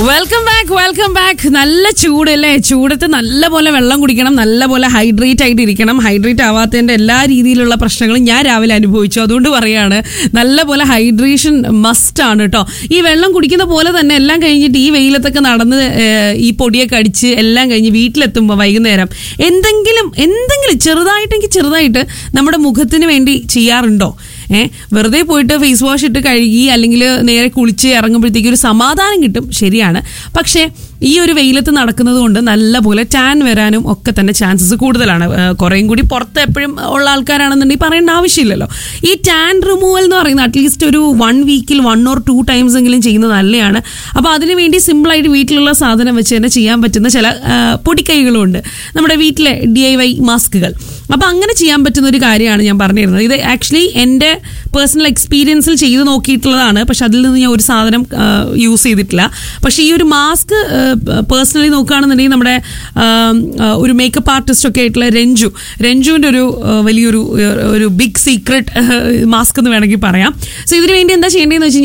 welcome back welcome back നല്ല ചൂടല്ലേ ചൂടത്ത് നല്ല പോലെ വെള്ളം കുടിക്കണം നല്ല പോലെ ഹൈഡ്രേറ്റ് ആയിട്ട് ഇരിക്കണം ഹൈഡ്രേറ്റ് ആവാത്തതിന്റെ എല്ലാ രീതിയിലുള്ള പ്രശ്നങ്ങളും ഞാൻ രാവിലെ അനുഭവിച്ചു അതുകൊണ്ട് പറയാണ് നല്ല പോലെ ഹൈഡ്രേഷൻ മസ്റ്റ് ആണ് കേട്ടോ ഈ വെള്ളം കുടിക്കുന്ന പോലെ തന്നെ എല്ലാം കഴിഞ്ഞിട്ട് ഈ വെയിലത്തൊക്കെ നടന്ന് ഏഹ്, ഈ പൊടിയൊക്കെ അടിച്ച് എല്ലാം കഴിഞ്ഞ് വീട്ടിലെത്തുമ്പോൾ വൈകുന്നേരം എന്തെങ്കിലും എന്തെങ്കിലും ചെറുതായിട്ടെങ്കിൽ ചെറുതായിട്ട് നമ്മുടെ മുഖത്തിന് വേണ്ടി ചെയ്യാറുണ്ടോ ഏഹ് വെറുതെ പോയിട്ട് ഫേസ് വാഷ് ഇട്ട് കഴുകി അല്ലെങ്കിൽ നേരെ കുളിച്ച് ഇറങ്ങുമ്പോഴത്തേക്ക് ഒരു സമാധാനം കിട്ടും ശരിയാണ് പക്ഷേ ഈ ഒരു വെയിലത്ത് നടക്കുന്നത് കൊണ്ട് നല്ല പോലെ ടാൻ വരാനും ഒക്കെ തന്നെ ചാൻസസ് കൂടുതലാണ് ഏഹ് കുറേയും കൂടി പുറത്ത് എപ്പോഴും ഉള്ള ആൾക്കാരാണെന്നുണ്ടെങ്കിൽ പറയേണ്ട ആവശ്യമില്ലല്ലോ ഈ ടാൻ റിമൂവൽ എന്ന് പറയുന്നത് അറ്റ്ലീസ്റ്റ് ഒരു വൺ വീക്കിൽ വൺ ഓർ ടു ടൈംസ് എങ്കിലും ചെയ്യുന്നത് നല്ലതാണ് അപ്പോൾ അതിന് വേണ്ടി സിമ്പിളായിട്ട് വീട്ടിലുള്ള സാധനം വെച്ച് തന്നെ ചെയ്യാൻ പറ്റുന്ന ചില ഏഹ് പൊടിക്കൈകളും ഉണ്ട് നമ്മുടെ വീട്ടിലെ ഡി ഐ വൈ മാസ്കുകൾ അപ്പോൾ അങ്ങനെ ചെയ്യാൻ പറ്റുന്ന ഒരു കാര്യമാണ് ഞാൻ പറഞ്ഞിരുന്നത് ഇത് ആക്ച്വലി എൻ്റെ പേഴ്സണൽ എക്സ്പീരിയൻസിൽ ചെയ്ത് നോക്കിയിട്ടുള്ളതാണ് പക്ഷെ അതിൽ നിന്ന് ഞാൻ ഒരു സാധനം യൂസ് ചെയ്തിട്ടില്ല പക്ഷേ ഈ ഒരു മാസ്ക് പേഴ്സണലി നോക്കുകയാണെന്നുണ്ടെങ്കിൽ നമ്മുടെ ആ, ആ, ഒരു മേക്കപ്പ് ആർട്ടിസ്റ്റ് ഒക്കെ ആയിട്ടുള്ള രഞ്ജു രഞ്ജുവിൻ്റെ ഒരു ആ, വലിയൊരു ആ, ഒരു ബിഗ് സീക്രട്ട് മാസ്ക് എന്ന് വേണമെങ്കിൽ പറയാം സോ ഇതിനു വേണ്ടി എന്താ ചെയ്യേണ്ടതെന്ന് വെച്ച് കഴിഞ്ഞാൽ